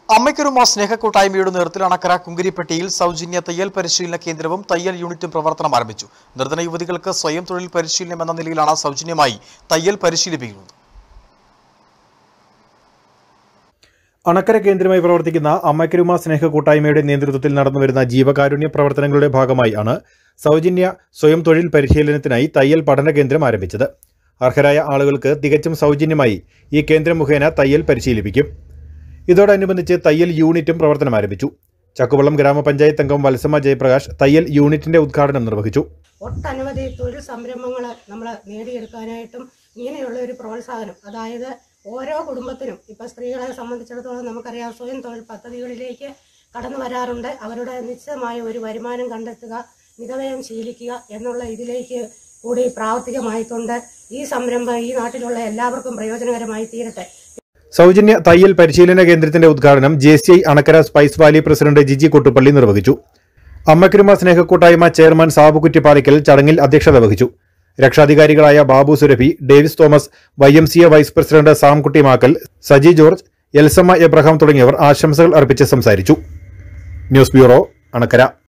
അമ്മയ്ക്കൊരുമ സ്നേഹക്കൂട്ടായ്മയുടെ നേതൃത്വത്തിൽ അണക്കര കുങ്കരിപ്പെട്ടിയിൽ സൗജന്യ തയ്യൽ പരിശീലന കേന്ദ്രവും തയ്യൽ യൂണിറ്റും പ്രവർത്തനം ആരംഭിച്ചു നിർധന യുവതികൾക്ക് സ്വയം തൊഴിൽ പരിശീലനം എന്ന നിലയിലാണ് സൗജന്യമായി തയ്യൽ പരിശീലിപ്പിക്കുന്നത് അണക്കര കേന്ദ്രമായി പ്രവർത്തിക്കുന്ന അമ്മക്കരുമ സ്നേഹ കൂട്ടായ്മയുടെ നേതൃത്വത്തിൽ നടന്നുവരുന്ന ജീവകാരുണ്യ പ്രവർത്തനങ്ങളുടെ ഭാഗമായി ആണ് സൗജന്യ സ്വയം തൊഴിൽ പരിശീലനത്തിനായി തയ്യൽ പഠന കേന്ദ്രം ആരംഭിച്ചത് അർഹരായ ആളുകൾക്ക് തികച്ചും സൗജന്യമായി ഈ കേന്ദ്രം മുഖേന തയ്യൽ പരിശീലിപ്പിക്കും ഇതോടനുബന്ധിച്ച് തയ്യൽ യൂണിറ്റും പ്രവർത്തനം ആരംഭിച്ചു ചക്കുവള്ളം ഗ്രാമപഞ്ചായത്ത് അംഗം വത്സമ ജയപ്രകാശ് തയ്യൽ യൂണിറ്റിന്റെ ഉദ്ഘാടനം നിർവഹിച്ചു ഒട്ടനവധി തൊഴിൽ സംരംഭങ്ങൾ നമ്മൾ നേടിയെടുക്കാനായിട്ടും ഇങ്ങനെയുള്ള ഒരു പ്രോത്സാഹനം അതായത് ഓരോ കുടുംബത്തിനും ഇപ്പോൾ സ്ത്രീകളെ സംബന്ധിച്ചിടത്തോളം നമുക്കറിയാം സ്വയം തൊഴിൽ പദ്ധതികളിലേക്ക് കടന്നു വരാറുണ്ട് അവരുടെ നിശ്ചിതമായ ഒരു വരുമാനം കണ്ടെത്തുക മിതവ്യയം ശീലിക്കുക എന്നുള്ള ഇതിലേക്ക് കൂടി പ്രാവർത്തികമായിക്കൊണ്ട് ഈ സംരംഭം ഈ നാട്ടിലുള്ള എല്ലാവർക്കും പ്രയോജനകരമായി തീരട്ടെ സൗജന്യ തയ്യൽ പരിശീലന കേന്ദ്രത്തിന്റെ ഉദ്ഘാടനം J C I Anakkara spice valley president Jiji Kottupally നിർവഹിച്ചു അമ്മക്കുരുമ സ്നേഹക്കൂട്ടായ്മ ചെയർമാൻ സാബുകുറ്റി പാലിക്കൽ ചടങ്ങിൽ അധ്യക്ഷത വഹിച്ചു രക്ഷാധികാരികളായ Babu Surabhi Davis Thomas Y M C A vice president Samkutty Makkal Saji George Elsamma Abraham തുടങ്ങിയവർ ആശംസകൾ അർപ്പിച്ച് സംസാരിച്ചു ന്യൂസ് ബ്യൂറോ അണക്കര